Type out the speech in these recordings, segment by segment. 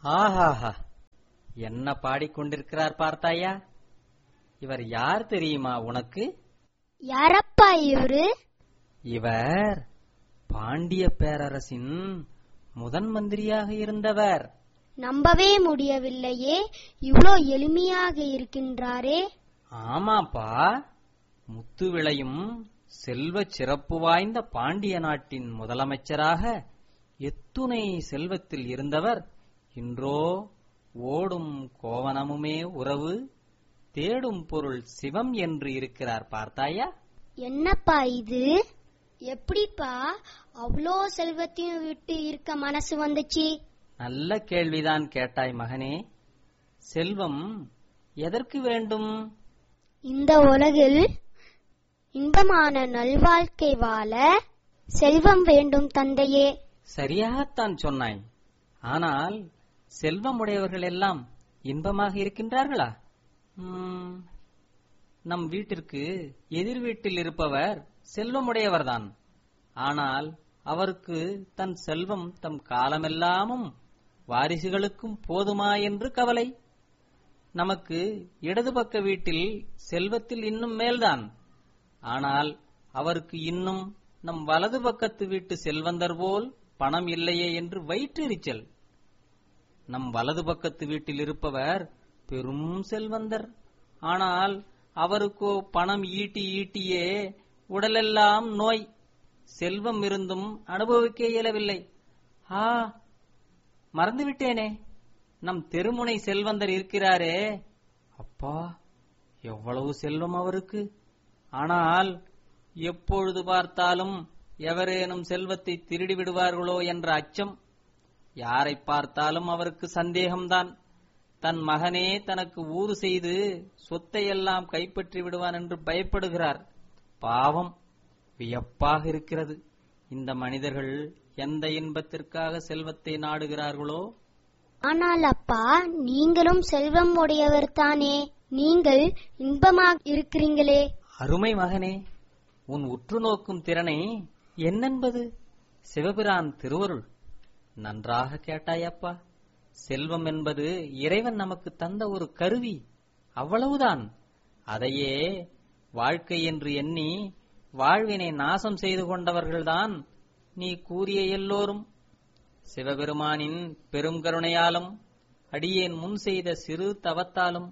ஆஹாஹா என்ன பாடிக்கொண்டிருக்கிறார் பார்த்தாயா இவர் யார் தெரியுமா உனக்கு யாரப்பா இவரு இவர் பாண்டிய பேரரசின் முதன் மந்திரியாக இருந்தவர் நம்பவே முடியவில்லையே இவ்ளோ எளிமையாக இருக்கின்றாரே ஆமாப்பா முத்து விளையும் செல்வ சிறப்பு வாய்ந்த பாண்டிய நாட்டின் முதலமைச்சராக எத்துணை செல்வத்தில் இருந்தவர் இன்றோ ஓடும் கோவனமுமே உறவு தேடும் பொருள் சிவம் என்று இருக்கிறார் பார்த்தாயா என்னப்பா இது எப்படிப்பா அவ்ளோ செல்வத்தையும் விட்டு இருக்க மனசு வந்துச்சு நல்ல கேள்விதான் கேட்டாய் மகனே செல்வம் எதற்கு வேண்டும் இந்த உலகில் இன்பமான நல்வாழ்க்கை வாழ செல்வம் வேண்டும் தந்தையே சரியாகத்தான் சொன்னாய் ஆனால் செல்வமுடையவர்கள் எல்லாம் இன்பமாக இருக்கின்றார்களா ம், நம் வீட்டிற்கு எதிர் வீட்டில் இருப்பவர் செல்வமுடையவர்தான் ஆனால் அவருக்கு தன் செல்வம் தம் காலமெல்லாமும் வாரிசுகளுக்கும் போதுமா என்று கவலை நமக்கு இடது பக்க வீட்டில் செல்வத்தில் இன்னும் மேல்தான் ஆனால் அவருக்கு இன்னும் நம் வலது பக்கத்து வீட்டு செல்வந்தர் போல் பணம் இல்லையே என்று வயிற்றெரிச்சல் நம் வலது பக்கத்து வீட்டில் இருப்பவர் பெரும் செல்வந்தர் ஆனால் அவருக்கோ பணம் ஈட்டி ஈட்டியே உடலெல்லாம் நோய் செல்வம் இருந்தும் அனுபவிக்க இயலவில்லை ஆ மறந்துவிட்டேனே நம் தெருமுனை செல்வந்தர் இருக்கிறாரே அப்பா எவ்வளவு செல்வம் அவருக்கு ஆனால் எப்பொழுது பார்த்தாலும் எவரேனும் செல்வத்தை திருடி விடுவார்களோ என்ற அச்சம் யாரை பார்த்தாலும் அவருக்கு சந்தேகம்தான் தன் மகனே தனக்கு ஊறு செய்து சொத்தை எல்லாம் கைப்பற்றி விடுவான் என்று பயப்படுகிறார் பாவம் வியப்பாக இருக்கிறது இந்த மனிதர்கள் எந்த இன்பத்திற்காக செல்வத்தை நாடுகிறார்களோ ஆனால் அப்பா நீங்களும் செல்வம் உடையவர் தானே நீங்கள் இன்பமாக இருக்கிறீங்களே அருமை மகனே உன் உற்று நோக்கும் திறனை என்னென்பது சிவபிரான் திருவருள் நன்றாக கேட்டாயப்பா செல்வம் என்பது இறைவன் நமக்கு தந்த ஒரு கருவி அவ்வளவுதான் அதையே வாழ்க்கை என்று எண்ணி வாழ்வினை நாசம் செய்து கொண்டவர்கள்தான் நீ கூறிய எல்லோரும் சிவபெருமானின் பெரும் கருணையாலும் அடியேன் முன் செய்த சிறு தவத்தாலும்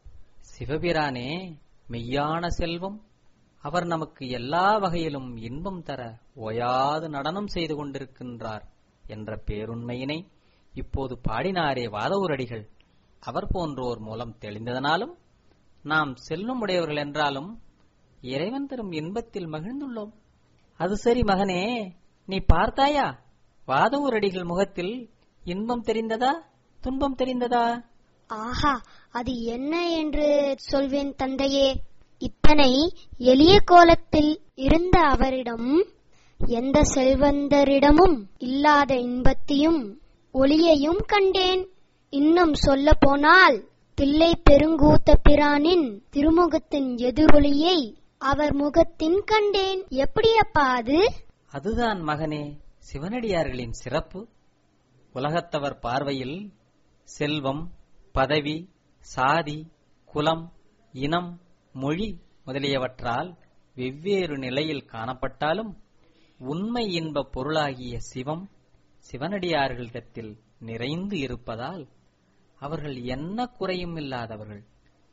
சிவபிரானே மெய்யான செல்வம் அவர் நமக்கு எல்லா வகையிலும் இன்பம் தர ஓயாது நடனம் செய்து கொண்டிருக்கின்றார் என்ற பேருண்மையினை இப்போது பாடினாரே வாதவூரடிகள் அவர் போன்றோர் மூலம் தெளிந்ததனாலும் நாம் செல்வம் உடையவர்கள் என்றாலும் இறைவன் தரும் இன்பத்தில் மகிழ்ந்துள்ளோம் அது சரி மகனே நீ பார்த்தாயா வாதவூரடிகள் முகத்தில் இன்பம் தெரிந்ததா துன்பம் தெரிந்ததா ஆஹா அது என்ன என்று சொல்வேன் தந்தையே இத்தனை எளிய கோலத்தில் இருந்த அவரிடம் எந்த செல்வந்தரிடமும் இல்லாத இன்பத்தையும் ஒளியையும் கண்டேன் இன்னும் சொல்ல போனால் தில்லை பெருங்கூத்த பிரானின் திருமுகத்தின் எதிரொலியை அவர் முகத்தின் கண்டேன் எப்படியப்பா அது அதுதான் மகனே சிவனடியார்களின் சிறப்பு உலகத்தவர் பார்வையில் செல்வம் பதவி சாதி குலம் இனம் மொழி முதலியவற்றால் வெவ்வேறு நிலையில் காணப்பட்டாலும் உண்மை இன்ப பொருளாகிய சிவம் சிவனடியார்களிடத்தில் நிறைந்து இருப்பதால் அவர்கள் என்ன குறையும் இல்லாதவர்கள்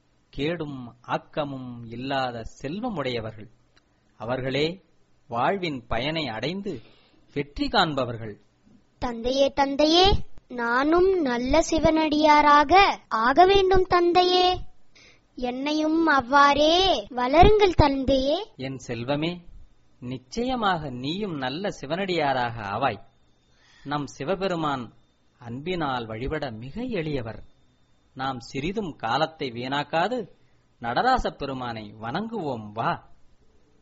கேடும் ஆக்கமும் இல்லாத செல்வமுடையவர்கள் அவர்களே வாழ்வின் பயனை அடைந்து வெற்றி காண்பவர்கள் தந்தையே தந்தையே நானும் நல்ல சிவனடியாராக ஆக வேண்டும் தந்தையே என்னையும் அவ்வாறே வளருங்கள் தந்தையே என் செல்வமே நிச்சயமாக நீயும் நல்ல சிவனடியாராக ஆவாய் நம் சிவபெருமான் அன்பினால் வழிபட மிக எளியவர் நாம் சிறிதும் காலத்தை வீணாக்காது நடராசப் பெருமானை வணங்குவோம் வா